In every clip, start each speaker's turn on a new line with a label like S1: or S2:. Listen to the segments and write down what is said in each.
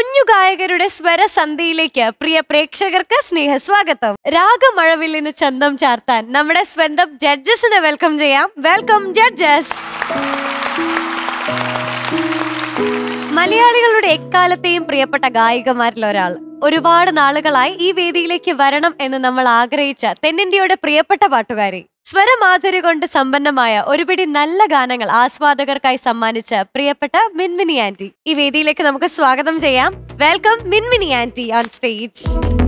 S1: കുഞ്ഞു ഗായകരുടെ സ്വരസന്ധിയിലേക്ക് പ്രിയ പ്രേക്ഷകർക്ക് സ്നേഹസ്വാഗതം രാഗമഴവില്ലിന് ചന്തം ചാർത്താൻ നമ്മുടെ സ്വന്തം ജഡ്ജസിനെ വെൽക്കം ചെയ്യാം വെൽക്കം ജഡ്ജസ് മലയാളികളുടെ എക്കാലത്തെയും പ്രിയപ്പെട്ട ഗായികമാരിൽ ഒരാൾ ഒരുപാട് നാളുകളായി ഈ വേദിയിലേക്ക് വരണം എന്ന് നമ്മൾ ആഗ്രഹിച്ച തെന്നിന്ത്യയുടെ പ്രിയപ്പെട്ട പാട്ടുകാരി സ്വരമാധുരി കൊണ്ട് സമ്പന്നമായ ഒരുപിടി നല്ല ഗാനങ്ങൾ ആസ്വാദകർക്കായി സമ്മാനിച്ച പ്രിയപ്പെട്ട മിൻമിനി ആന്റി ഈ വേദിയിലേക്ക് നമുക്ക് സ്വാഗതം ചെയ്യാം welcome Minmini aunty on stage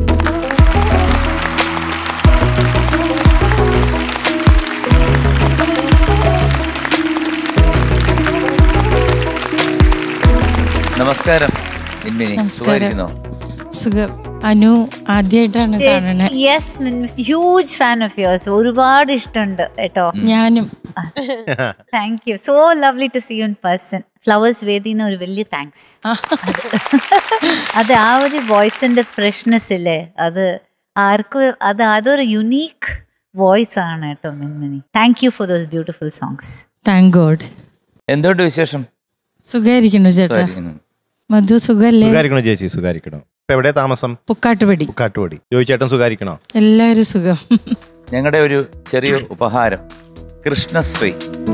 S2: നമസ്കാരം നിമ്മിനി
S3: നമസ്കാരം.
S2: സുഖമായിരിക്കുന്നോ
S3: സുഖം അനു ആദ്യമായിട്ടാണ് കാണണേ
S4: yes huge fan of yours ഒരുപാട് ഇഷ്ടമുണ്ട് കേട്ടോ
S3: ഞാനും
S4: thank you so lovely to see you in person Flowers വേദിന്ന് ഒരു വലിയ താങ്ക്സ് അത് ആ ഒരു വോയിസിന്റെ ഫ്രഷ്നെസ് ഇല്ലേ അത് ആർക്കും അത് അതൊരു യുണീക്ക് വോയിസ് ആണ് കേട്ടോ Minmini thank you for those beautiful songs
S3: thank God
S2: എന്തുകൊണ്ട് വിശേഷം
S3: സുഖായിരിക്കണു ചേട്ടാ
S2: സുഖമായിരിക്കുന്നു.
S3: മധു സുഖല്ലേ
S5: സുഖാരിക്കണോ ചേച്ചി സുഖാരിക്കണോ ഇപ്പൊ എവിടെ താമസം
S3: പുക്കാട്ടുപടി
S5: കാട്ടുപടി ചോദിച്ചേട്ടൻ സുഖാരിക്കണോ
S3: എല്ലാരും സുഖം
S2: ഞങ്ങളുടെ ഒരു ചെറിയ ഉപഹാരം കൃഷ്ണശ്രീ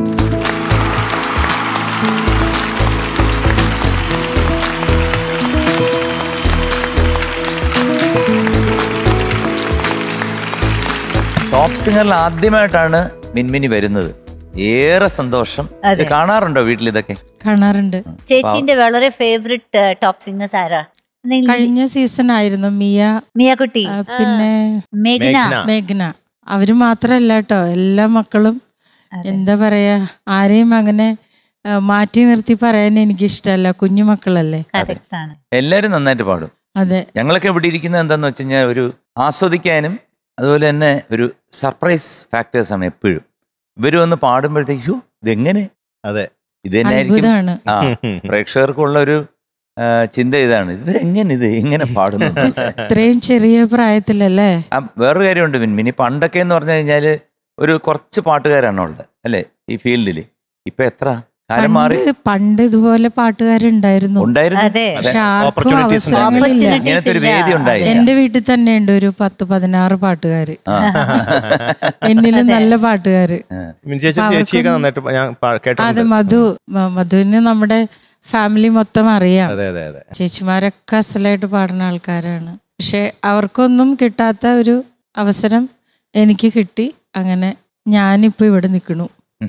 S2: ടോപ്പ് സിംഗറിൽ ആദ്യമായിട്ടാണ് മിൻമിനി വരുന്നത് ഏറെ സന്തോഷം ഇത്
S4: അതെ.
S2: കാണാറുണ്ടോ വീട്ടിൽ ഇതൊക്കെ
S3: കാണാറുണ്ട്
S4: ചേച്ചിന്റെ വളരെ ഫേവറേറ്റ് ടോപ്പ് സിംഗേഴ്സ് ആരാ എന്തെങ്കിലും
S3: കഴിഞ്ഞ സീസൺ ആയിരുന്നു മിയ
S4: മിയാക്കുട്ടി
S3: ആ, പിന്നെ
S4: മേഘ്ന
S5: മേഘ്ന.
S3: മേഘ്ന അവര് മാത്രല്ല കേട്ടോ എല്ലാ മക്കളും എന്താ പറയാ ആരെയും അങ്ങനെ ആ, മാറ്റി നിർത്തി പറയാൻ എനിക്ക് ഇഷ്ടമല്ല കുഞ്ഞു മക്കളല്ലേ
S4: കറക്റ്റ് ആണ്
S2: എല്ലാവരും നന്നായിട്ട് പാടും
S3: അതെ
S2: ഞങ്ങളൊക്കെ ഇവിടെ ഇരിക്കുന്നത് എന്താന്ന് വെച്ച് കഴിഞ്ഞാൽ ഒരു ആസ്വദിക്കാനും അതുപോലെ തന്നെ ഒരു സർപ്രൈസ് ഫാക്ടേഴ്സ് ആണ് എപ്പോഴും ഇവര് വന്ന് പാടുമ്പോഴത്തേക്ക് "യ്യോ, ഇതെങ്ങനെ
S5: അതെ
S2: ഇത് തന്നെയായിരിക്കും
S3: അത്ഭുതമാണ്
S2: ആ പ്രേക്ഷകർക്കുള്ള ഒരു ആ, ചിന്ത ഇതാണ് ഇവരെങ്ങനെ ഇത് എങ്ങനെ പാടുന്നു
S3: ഇത്രയും ചെറിയ പ്രായത്തിലല്ലേ
S2: ആ, വേറൊരു കാര്യമുണ്ട് മിനി പണ്ടൊക്കെ എന്ന് പറഞ്ഞു കഴിഞ്ഞാല് ഒരു കുറച്ച് പാട്ടുകാരാണ് ഉള്ളത് അല്ലെ ഈ ഫീൽഡിൽ ഇപ്പൊ എത്ര കാലം മാറി
S3: പണ്ട് പണ്ട് ഇതുപോലെ പാട്ടുകാരുണ്ടായിരുന്നു
S2: ഉണ്ടായിരുന്നു
S4: അതെ.
S3: പക്ഷെ ആർക്കും
S5: Opportunities
S3: അവസരങ്ങളില്ല
S4: Opportunities
S2: ഇങ്ങനത്തെ ഒരു
S4: ഇല്ല.
S2: വേദി ഉണ്ടായില്ല
S3: എന്റെ വീട്ടിൽ തന്നെ ഉണ്ട് ഒരു പത്ത് പതിനാറ് പാട്ടുകാര്
S2: ആ.
S3: എന്നിലും നല്ല പാട്ടുകാര്
S5: മിനി ചേച്ചി
S3: അപ്പൊ
S5: ചേച്ചിയൊക്കെ
S3: അവർക്കൊന്നും-
S5: നന്നായിട്ട് പ- ഞാൻ പ-
S3: അത്
S5: കേട്ടിട്ടുണ്ട്
S3: മധു മ- മധുവിന് നമ്മുടെ ഫാമിലി മൊത്തം അറിയാം
S5: അതെ അതെ അതെ
S3: ചേച്ചിമാരൊക്കെ അസലായിട്ട് പാടുന്ന ആൾക്കാരാണ് പക്ഷെ അവർക്കൊന്നും കിട്ടാത്ത ഒരു അവസരം എനിക്ക് കിട്ടി അങ്ങനെ ഞാനിപ്പോ ഇവിടെ നിൽക്കണു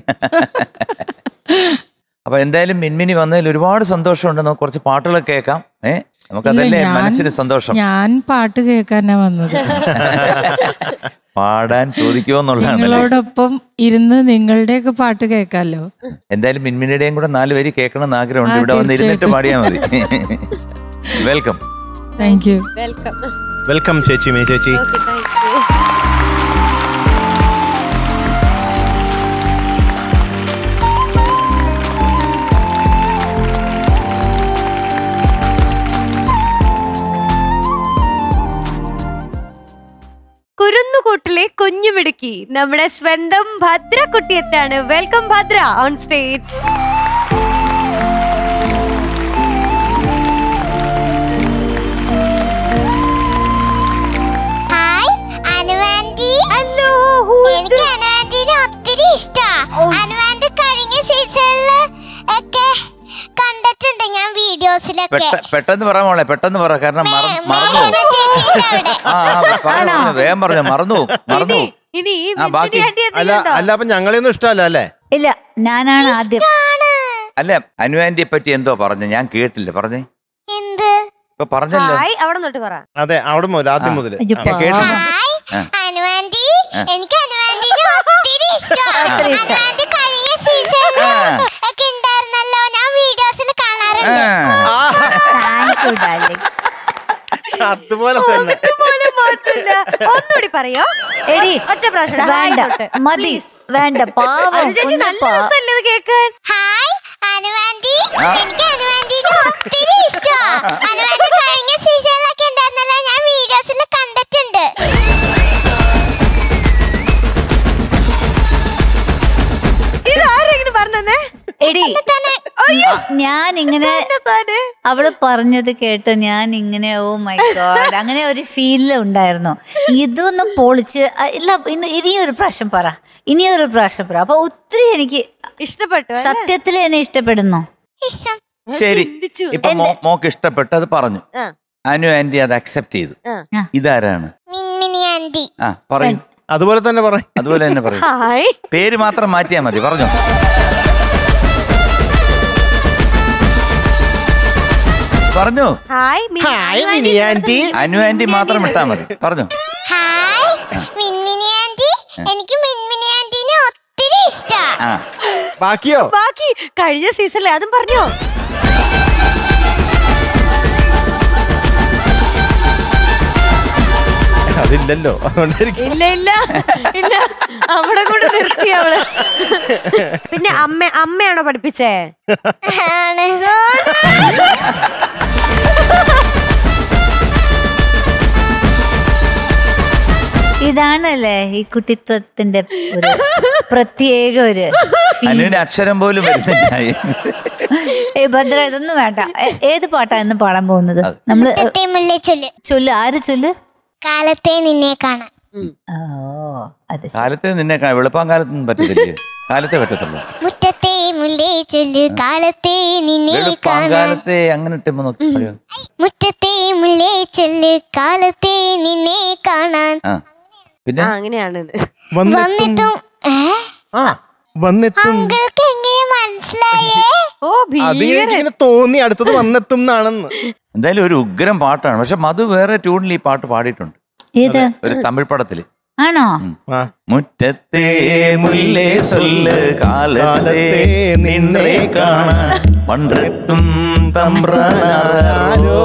S2: അപ്പൊ എന്തായാലും മിൻമിനി വന്നതിൽ ഒരുപാട് സന്തോഷമുണ്ട് നമുക്ക് കുറച്ച് പാട്ടുകളൊക്കെ കേൾക്കാം ഏ നമുക്കതല്ലേ
S3: ഇല്ല, ഞാൻ-
S2: മനസ്സിന് സന്തോഷം
S3: ഞാൻ പാട്ട് കേൾക്കാനാ വന്നത്
S2: പാടാൻ ചോദിക്കുമോ എന്നുള്ളതാണല്ലേ
S3: നിങ്ങളോടൊപ്പം ഇരുന്ന് നിങ്ങളുടെയൊക്കെ പാട്ട് കേൾക്കാലോ
S2: എന്തായാലും മിൻമിനിയുടെയും കൂടെ നാല് വരി കേൾക്കണം എന്ന് ആഗ്രഹമുണ്ട്
S3: ആ,
S2: ഇവിടെ വന്ന് ഇരുന്നിട്ട് പാടിയാൽ മതി welcome
S3: thank you
S1: welcome
S5: welcome ചേച്ചി മിനി ചേച്ചി
S1: കുരുന്നുകൂട്ടിലെ കുഞ്ഞുമിടുക്കി നമ്മുടെ സ്വന്തം ഭദ്രക്കുട്ടിയത്താണ് welcome Bhadra on stage
S6: hi Anu aunty hello എനിക്ക് അനുവാന്റിനെ ഒത്തിരി ഇഷ്ടാ അനുവാന്റി കഴിഞ്ഞ സീസണില് ഒക്കെ കണ്ടിട്ടുണ്ട് ഞാൻ വീഡിയോസിലൊക്കെ
S2: പെട്ട- പെട്ടെന്ന് പറ മോളെ പെട്ടെന്ന് പറ കാരണം മറ- മറന്നു
S6: മേഘന ചേച്ചിയുടെ അവിടെ
S2: ആ ആ, പറഞ്ഞു, പറഞ്ഞു. വേഗം പറഞ്ഞു മറന്നു മറന്നു
S1: ഇനി ഇനി ഈ
S2: ആ, ബാക്കി.
S1: മിൻമിനി ആന്റി
S5: അല്ല
S1: എന്തെങ്കിലും
S5: അല്ല അപ്പൊ ഞങ്ങളെയൊന്നും ഇഷ്ടമല്ല അല്ലേ
S4: ഇല്ല ഞാനാണ് ആദ്യം
S2: അല്ല അനുവാന്റിയെ പറ്റി എന്തോ പറഞ്ഞു ഞാൻ കേട്ടില്ല പറഞ്ഞേ
S6: എന്ത്
S2: ഇപ്പൊ പറഞ്ഞല്ലോ
S1: ഹായ് അവിടെ തൊട്ട് പറ
S5: അതെ അവിടെ മുതൽ ആദ്യം മുതൽ
S4: അയ്യോ,
S2: ഞാൻ കേട്ടില്ല
S6: ഹായ്
S2: ആ.
S6: അനുവാന്റി എനിക്ക് അനുവാന്റിനെ ഒത്തിരി ഇഷ്ടാ
S4: ഒത്തിരി ഇഷ്ടാ.
S6: അനുവാന്റി കഴിഞ്ഞ സീസണില്
S2: ആ.
S6: ഒക്കെ ഉണ്ടായിരുന്നല്ലോ ഞാൻ വീഡിയോസിൽ കാണാറുണ്ട്
S2: ആ.
S4: താങ്ക് യു ഡാർലിംഗ്
S5: അതുപോലെ തന്നെ
S1: പോലും മാറ്റില്ല ഒന്നുകൂടി പറയോ
S4: എടി
S1: ഒറ്റ പ്രാവശ്യം ഇടാം. ഹായ്
S4: വേണ്ട
S1: തൊട്ട്.
S4: മതി വേണ്ട പാവം
S1: അനു ചേച്ചി നല്ല
S4: കുഞ്ഞപ്പാ.
S1: രസമല്ലേ ഇത് കേൾക്കാൻ
S6: ഹായ് അനുവാന്റി
S2: ആ.
S6: എനിക്ക് അനുവാന്റിനെ ഒത്തിരി ഇഷ്ടാ അനുവാന്റി കഴിഞ്ഞ സീസണിലൊക്കെ ഉണ്ടായിരുന്നല്ലോ ഞാൻ വീഡിയോസിൽ കണ്ടിട്ടുണ്ട്
S1: ഇത് ആരെങ്കിലും പറഞ്ഞേ
S4: എടി ഞാൻ ഇങ്ങനെ
S1: അവസാനം
S4: അവള് പറഞ്ഞത് കേട്ട് ഞാൻ ഇങ്ങനെ ഓ മൈ ഗോഡ് അങ്ങനെ ഒരു ഫീൽ ഉണ്ടായിരുന്നു ഇതൊന്ന് പൊളിച്ച് അ, ഇല്ല ഇന്ന് ഇനിയൊരു പ്രാവശ്യം പറ ഇനിയൊരു പ്രാവശ്യം പറ അപ്പൊ ഒത്തിരി എനിക്ക്
S1: ഇഷ്ടപ്പെട്ടു അല്ലേ?
S4: സത്യത്തിൽ എന്നെ ഇഷ്ടപ്പെടുന്നു
S6: ഇഷ്ടം
S2: ശരി
S1: ചിന്തിച്ചു.
S2: ഇപ്പൊ മോ- മോക്ക് ഇഷ്ടപ്പെട്ടു അത് പറഞ്ഞു
S1: ആ.
S2: അനു ആന്റി അത് അക്സെപ്റ്റ് ചെയ്തു
S1: ആ.
S2: ഇതാരാണ്
S6: മിൻമിനി ആന്റി
S2: ആ പറയൂ
S5: അതുപോലെ തന്നെ പറയും
S2: അതുപോലെ തന്നെ പറയൂ
S1: ഹായ്
S2: പേര് മാത്രം മാറ്റിയാ മതി പറഞ്ഞോ പറഞ്ഞു
S1: hi Mini.
S5: Hi Mini aunty
S2: Anu aunty മാത്രം വിട്ടാ മതി പറഞ്ഞു
S6: ഹായ് മിൻമിനി ആന്റി എനിക്ക് മിൻമിനി ആന്റിനെ ഒത്തിരി ഇഷ്ടാ
S2: ആ
S5: ബാക്കിയോ
S1: ബാക്കി കഴിഞ്ഞ സീസണിലെ അതും പറഞ്ഞോ
S5: അതില്ലല്ലോ അതുകൊണ്ടായിരിക്കും
S1: ഇല്ല ഇല്ല ഇല്ല അവിടെ കൊണ്ട് നിർത്തി അവള് പിന്നെ അമ്മ അമ്മയാണോ പഠിപ്പിച്ചേ
S6: ആണ്
S4: ഇതാണല്ലേ ഈ കുട്ടിത്വത്തിന്റെ ഒരു പ്രത്യേക ഒരു feel.
S2: അനുവിന് അക്ഷരം പോലും വരുന്നില്ല
S4: ഏയ് ഭദ്ര ഇതൊന്നും വേണ്ട ഏ- ഏത് പാട്ടാ ഇന്ന് പാടാൻ പോകുന്നത് നമ്മള് ഏ,
S6: മുറ്റത്തെ മുല്ലേ ചൊല്ല്
S4: ചൊല്ല് ആര് ചൊല്ല്
S6: കാലത്തെ നിന്നെ കാണാൻ
S4: ഓ അത് ശരി.
S2: കാലത്ത് നിന്നെ കാ- വെളുപ്പാൻ കാലത്തൊന്നും പറ്റത്തില്ല കാലത്തെ പറ്റത്തുള്ളൂ
S6: മുറ്റത്തെ മുല്ലേ ചൊല്ല് കാലത്തെ നിന്നെ
S2: വെളുപ്പാൻ
S6: കാണാൻ
S2: കാലത്തെ അങ്ങനെ ഇട്ടുമ്പോ നോക്കി പറയോ
S6: മുറ്റത്തെ മുല്ലേ ചൊല്ല് കാലത്തെ നിന്നെ കാണാൻ
S2: ആ പിന്നെ
S1: ആ അങ്ങനെയാണ്
S5: വന്നെത്തും
S6: വന്നിട്ടും ഏ
S5: ആ വന്നെത്തും
S6: അങ്കിൾക്ക് എങ്ങനെ മനസ്സിലായേ
S1: ഓ
S5: അത്
S1: ഭീകരൻ
S5: എനിക്കിങ്ങനെ തോന്നി അടുത്തത് വന്നെത്തും എന്നാണെന്ന്
S2: എന്തായാലും ഒരു ഉഗ്രം പാട്ടാണ് പക്ഷെ മധു വേറെ ട്യൂണിൽ ഈ പാട്ട് പാടിയിട്ടുണ്ട്
S4: ഏത്
S2: ഒരു തമിഴ് പടത്തില്
S4: ആണോ
S5: ആ
S2: മുറ്റത്തെ മുല്ലേ സൊല്ല് കാലത്തെ
S5: കാലത്തെ
S2: നിന്നെ കാണാൻ മണ്ഡത്തും തമ്പ്രാനാരോ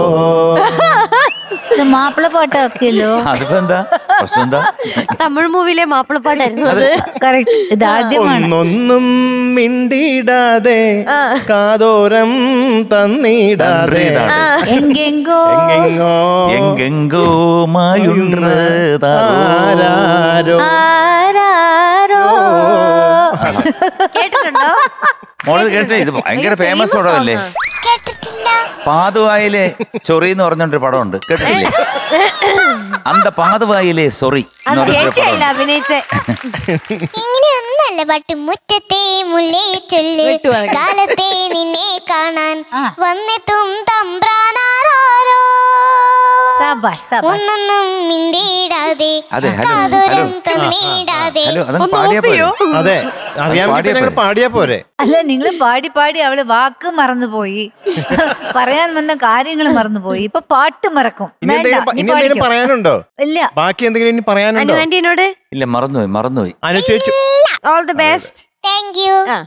S4: ഇത് മാപ്പിള പാട്ടാക്കിയല്ലോ
S2: അതിപ്പോ എന്താ പ്രശ്നം എന്താ
S1: തമിഴ് മൂവിയിലെ മാപ്പിളപ്പാട്ടായിരുന്നു അത്
S4: കറക്റ്റ് ഇത് ആദ്യമാണ്
S5: ഒന്നൊന്നും മിണ്ടിടാതെ കാതോരം തന്നിടാതെ
S2: ഇതാണ്.
S4: എങ്കെങ്കോ
S5: എങ്ങെങ്ങോ
S2: എങ്കെങ്കോ മായുണ്ടതാരോ
S5: ആരാരോ
S4: ആരാരോ
S1: കേട്ടിട്ടുണ്ടോ
S2: മോള് കേട്ടേ ഇത് ഭയങ്കര ഫേമസ് പടമല്ലേ
S6: കേട്ടിട്ടില്ല
S2: പാതുവായിലെ ചൊറി എന്ന് പറഞ്ഞൊരു പടമുണ്ട് കേട്ടിട്ടില്ലേ അന്ത പാതുവായിലെ സൊറി
S1: അത്
S2: എന്ന് പറഞ്ഞൊരു
S1: ചേച്ചിയല്ല
S2: പടമുണ്ട്
S1: അഭിനയിച്ച
S6: ഇങ്ങനെയൊന്നല്ല പാട്ട് മുറ്റത്തെ മുല്ലേ ചൊല്ല്
S1: വിട്ടുപോയി.
S6: കാലത്തെ നിന്നെ കാണാൻ
S4: ആ.
S6: വന്നെത്തും തമ്പ്രാനാരോ
S4: സബാഷ് സബാഷ്
S6: ഒന്നൊന്നും മിണ്ടിടാതെ
S2: അതെ, ഹലോ,
S6: കാതോരം
S2: ഹലോ.
S6: തന്നിടാതെ
S2: ഹലോ അതങ്ങ് പാടിയാ പോരെ
S5: അതെ അറിയാൻ
S2: പാടിയാ
S5: വേണ്ടി ഞങ്ങൾ
S2: പോരെ.
S5: പാടിയാ പോരെ
S4: അല്ല നിങ്ങൾ പാടി പാടി അവള് വാക്ക് മറന്നുപോയി പറയാൻ വന്ന കാര്യങ്ങൾ മറന്നുപോയി ഇപ്പൊ പാട്ട് മറക്കും
S5: ഇനി
S4: വേണ്ട,
S5: എന്തെങ്കിലും പ-
S4: നീ
S5: ഇനി എന്തെങ്കിലും
S4: പാടിക്കോ.
S5: പറയാനുണ്ടോ
S4: ഇല്ല
S5: ബാക്കി എന്തെങ്കിലും ഇനി പറയാനുണ്ടോ
S1: അനു ആന്റിനോട്
S2: ഇല്ല മറന്നുപോയി മറന്നുപോയി
S5: അനു ചേച്ചു
S1: all the best
S6: thank you
S1: ആ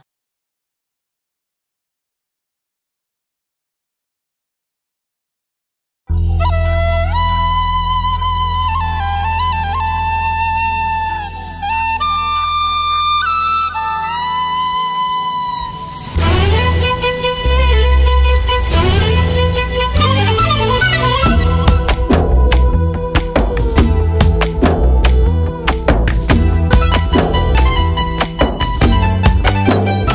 S6: ും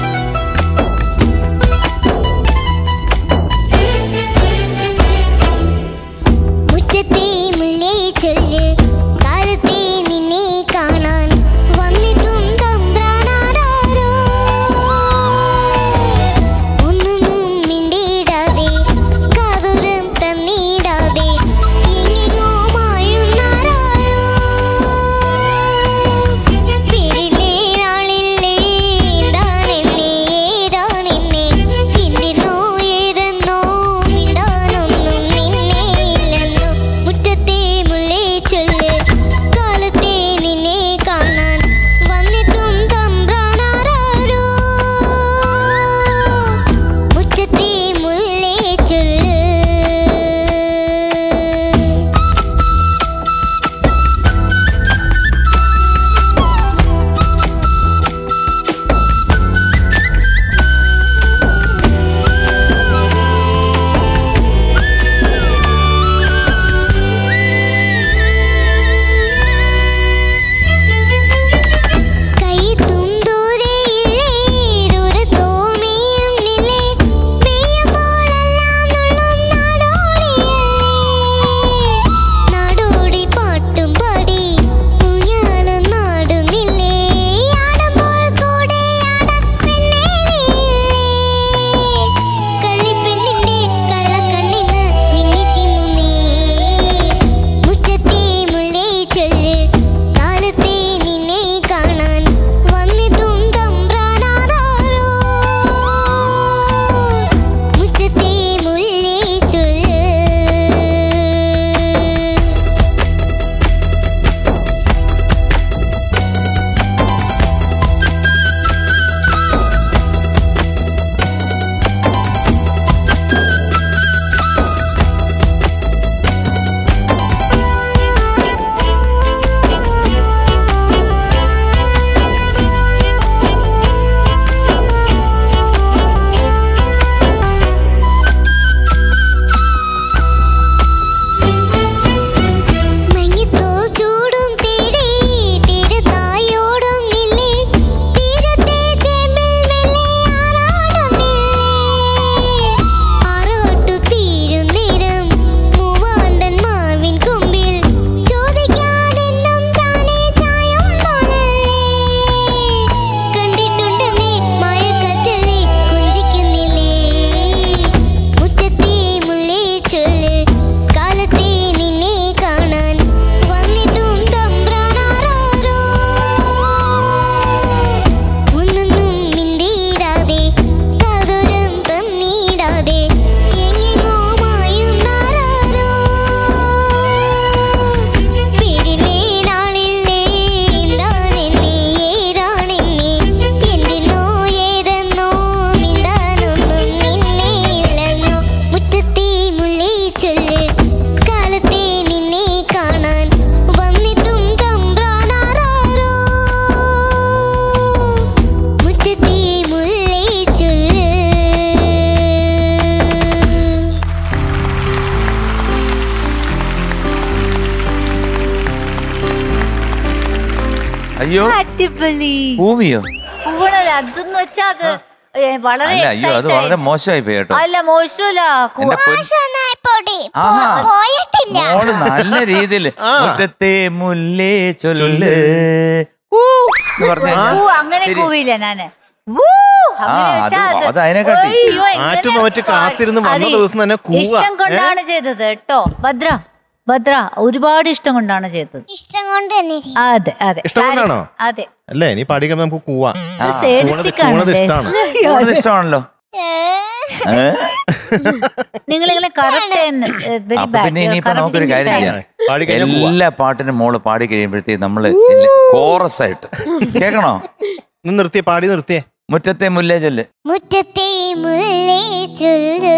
S2: അയ്യോ
S4: അടിപൊളി
S2: ഭൂമിയോ
S4: കൂവണല്ല അതെന്ന് വെച്ചാ അത് ഏ, വളരെ
S2: അല്ല അയ്യോ അത്
S4: excited
S2: വളരെ
S4: ആയി.
S2: മോശമായി പോയി കേട്ടോ
S4: അല്ല മോശമല്ല കൂ-
S2: എന്റെ പൊൻ
S6: മോശമൊന്നായി പൊടി
S2: ആഹാ.
S6: പോ- പോയിട്ടില്ല
S2: മോള് നല്ല രീതിയിൽ
S5: ആ.
S2: മുറ്റത്തെ മുല്ലേ ചൊല്ല് ഊ എന്ന് പറഞ്ഞ
S4: കൂ അങ്ങനെ കൂവില്ല ഞാന് വൂ, അങ്ങനെ
S2: ആ,
S4: വെച്ചാ
S2: അത്
S4: അത്
S2: അത് അതിനെക്കാട്ടി.
S4: അയ്യോ, എങ്ങനെ
S5: ആറ്റും നോറ്റ് കാത്തിരുന്ന് വന്ന
S4: അത്
S5: ദിവസം തന്നെ കൂവാ.
S4: ഇഷ്ടം കൊണ്ടാണ് ചെയ്തത് കേട്ടോ ഭദ്ര ഭദ്ര ഒരുപാട് ഇഷ്ടം കൊണ്ടാണ് ചെയ്തത്
S6: ഇഷ്ടം കൊണ്ട് തന്നെ ചെയ്യും.
S4: അതെ അതെ
S5: ഇഷ്ടം കൊണ്ടാണോ?
S4: അതെ
S5: അല്ലേ നീ പാടിക്കുമ്പോ നമുക്ക് കൂവാ
S4: ഇത് sadistic
S5: കൂണത്
S4: ആണല്ലേ?
S5: ഇഷ്ടാണ്.
S2: മോളത് ഇഷ്ടമാണല്ലോ
S6: ഏ,
S2: ഏ?
S4: നിങ്ങൾ ഇങ്ങനെ കറക്റ്റ് വെരി
S2: അപ്പൊ പിന്നെ ഇനിയിപ്പോ നമുക്കൊരു കാര്യം ചെയ്യാം
S5: പാടി കഴിഞ്ഞാൽ കൂവാ
S2: എല്ലാ പാട്ടിനും മോള് പാടി കഴിയുമ്പോഴത്തേക്ക് നമ്മള് കോറസ് ആയിട്ട് കേക്കണോ
S5: ഒന്ന് നിർത്തിയേ പാടി നിർത്തിയേ
S2: മുറ്റത്തെ മുല്ലേ ചൊല്ല്
S6: മുറ്റത്തെ മുല്ലേ ചൊല്ല്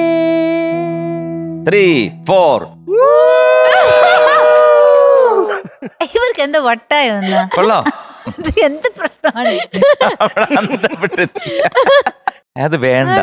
S2: ത്രീ ഫോർ
S4: ഇവർക്ക് എന്താ വട്ടായ ഒന്ന്
S2: കൊള്ളോ
S4: ഇത് എന്ത് പ്രശ്നമാണ്
S2: അവിടെ അന്തപ്പെട്ട് അത് വേണ്ട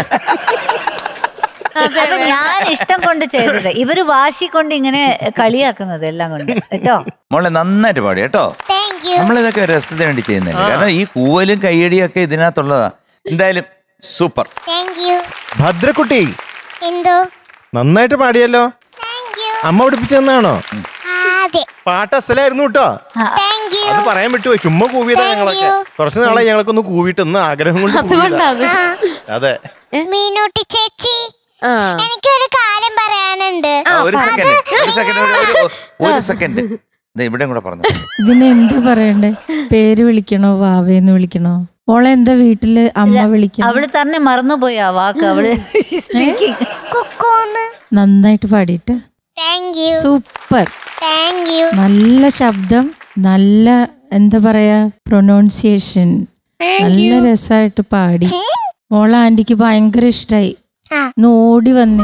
S4: അത് ഞാൻ ഇഷ്ടം കൊണ്ട് ചെയ്തത് ഇവര് വാശി കൊണ്ട് ഇങ്ങനെ കളിയാക്കുന്നത് എല്ലാം കൊണ്ട് കേട്ടോ
S2: മോളെ നന്നായിട്ട് പാടി കേട്ടോ
S6: താങ്ക് യു
S2: നമ്മളിതൊക്കെ രസത്തിന് വേണ്ടി ചെയ്യുന്നില്ല കാരണം ഈ കൂവലും കയ്യടിയും ഒക്കെ ഇതിനകത്തുള്ളതാ എന്തായാലും സൂപ്പർ
S6: താങ്ക് യു
S5: ഭദ്രക്കുട്ടി
S6: എന്തോ
S5: നന്നായിട്ട് പാടിയല്ലോ
S6: താങ്ക് യു
S5: അമ്മ പഠിപ്പിച്ചു തന്നാണോ
S6: അതെ
S5: പാട്ട് അസലായിരുന്നു കേട്ടോ
S6: താങ്ക് യു
S5: അത് പറയാൻ പറ്റുമോ ചുമ്മാ കൂവിയതാ
S6: Thank
S5: ഞങ്ങളൊക്കെ
S6: you.
S5: കുറച്ച് നാളെ ഞങ്ങൾക്കൊന്ന് കൂവിയിട്ട് ഒന്ന് ആഗ്രഹം കൊണ്ട് കൂവിയതാ.
S1: അതുകൊണ്ടാണ്
S5: അതെ
S6: മീനൂട്ടി ചേച്ചി
S1: ആ
S6: എനിക്കൊരു കാര്യം പറയാനുണ്ട്
S2: ആ, ഒരു സെക്കൻഡ് ഒരു സെക്കൻഡ് ഒരു സെക്കൻഡ് ഇവിടെ കൂടെ പറഞ്ഞു
S3: ഇതിനെന്താ പറയണ്ടേ പേര് വിളിക്കണോ വാവേന്ന് വിളിക്കണോ ഓളെ എന്താ വീട്ടില് അമ്മ വിളിക്കണോ
S4: അവള് തന്നെ മറന്നുപോയി ആ വാക്ക് അവള് thinking.
S6: കുക്കൂന്ന്
S3: നന്നായിട്ട് പാടിയിട്ട്
S6: thank you
S3: super
S6: thank you
S3: നല്ല ശബ്ദം നല്ല എന്താ പറയാ പ്രൊനൗൺസിയേഷൻ നല്ല രസമായിട്ട് പാടി മോളെ ആന്റിക്ക് ഭയങ്കര ഇഷ്ടായി
S6: ആ.
S3: ഒന്ന് ഓടി വന്നേ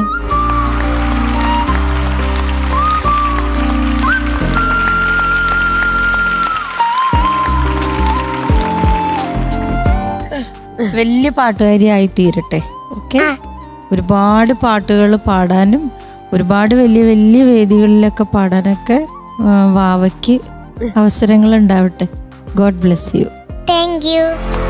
S3: വലിയ പാട്ടുകാരിയായി തീരട്ടെ ഓക്കെ ഒരുപാട് പാട്ടുകൾ പാടാനും ഒരുപാട് വലിയ വലിയ വേദികളിലൊക്കെ പാടാനൊക്കെ ആ, വാവയ്ക്ക് അവസരങ്ങൾ ഉണ്ടാവട്ടെ God bless you
S6: thank you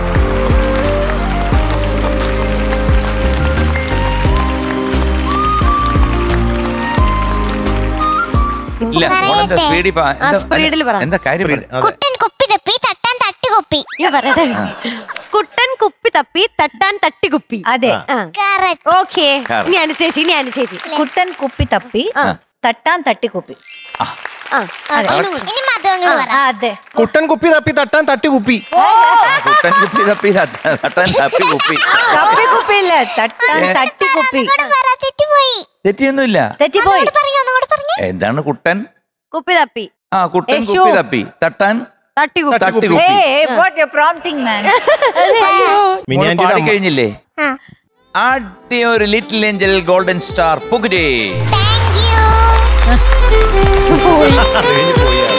S2: ഇല്ല മോളെന്താ
S6: പറയട്ടെ?
S2: സ്പീഡിൽ
S1: ആ, speed ല് പറ.
S2: എന്താ കാര്യം പറ
S5: അതെ.
S6: കുട്ടൻ കുപ്പി തപ്പി തട്ടാൻ തട്ടി കുപ്പി
S1: ഞാൻ പറയട്ടെ കുട്ടൻ കുപ്പി തപ്പി തട്ടാൻ തട്ടി കുപ്പി
S4: അതെ
S1: ആ
S6: കറക്റ്റ്
S1: ഓക്കെ
S2: Correct.
S1: ഞാൻ ചേച്ചി ഞാൻ ചേച്ചി
S4: കുട്ടൻ കുപ്പി തപ്പി തട്ടാൻ തട്ടി കുപ്പി
S1: ആ
S6: ഇനി മധുവങ്ങൾ പറ
S4: ആ, അതെ
S5: കുട്ടൻ കുപ്പി തപ്പി തട്ടാൻ തട്ടി കുപ്പി
S2: കുട്ടൻ കുപ്പി തപ്പി തട്ട- തട്ടാൻ തപ്പി കുപ്പി
S4: തപ്പി കുപ്പിയില്ല തട്ടാൻ തട്ടി കുപ്പി
S6: ഒന്നുകൂടെ പറ തെറ്റിപ്പോയി
S2: തെറ്റിയൊന്നുമില്ല
S4: തെറ്റിപ്പോയി
S6: ഒന്നുകൂടെ പറഞ്ഞു ഒന്നുകൂടെ പറഞ്ഞു
S2: എന്താണ് കുട്ടൻ
S1: കുപ്പി തപ്പി
S2: ആ കുട്ടൻ
S4: യേശു.
S2: കുപ്പി തപ്പി തട്ടാൻ
S1: തട്ടി കുപ്പി
S2: തട്ടി കുപ്പി
S4: ഏയ് what you prompting man
S5: Mini
S2: മോള്
S5: ആന്റിയുടെ
S2: പാടി
S5: അമ്മ.
S2: കഴിഞ്ഞില്ലേ
S6: ആ
S2: ആദ്യ ഒരു ലിറ്റിൽ ഏഞ്ചൽ ഗോൾഡൻ സ്റ്റാർ പുകുരേ
S6: താങ്ക് യു
S5: അത് കഴിഞ്ഞ് പോയി ആള്.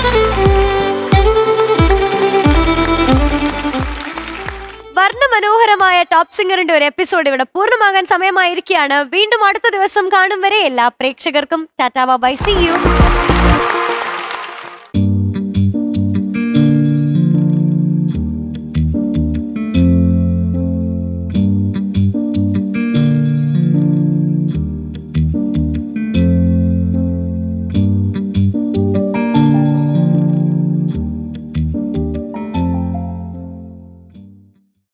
S1: വർണ്ണമനോഹരമായ ടോപ്പ് സിംഗറിന്റെ ഒരു എപ്പിസോഡ് ഇവിടെ പൂർണ്ണമാകാൻ സമയമായിരിക്കുകയാണ് വീണ്ടും അടുത്ത ദിവസം കാണും വരെ എല്ലാ പ്രേക്ഷകർക്കും ടാറ്റാ ബൈ സി യു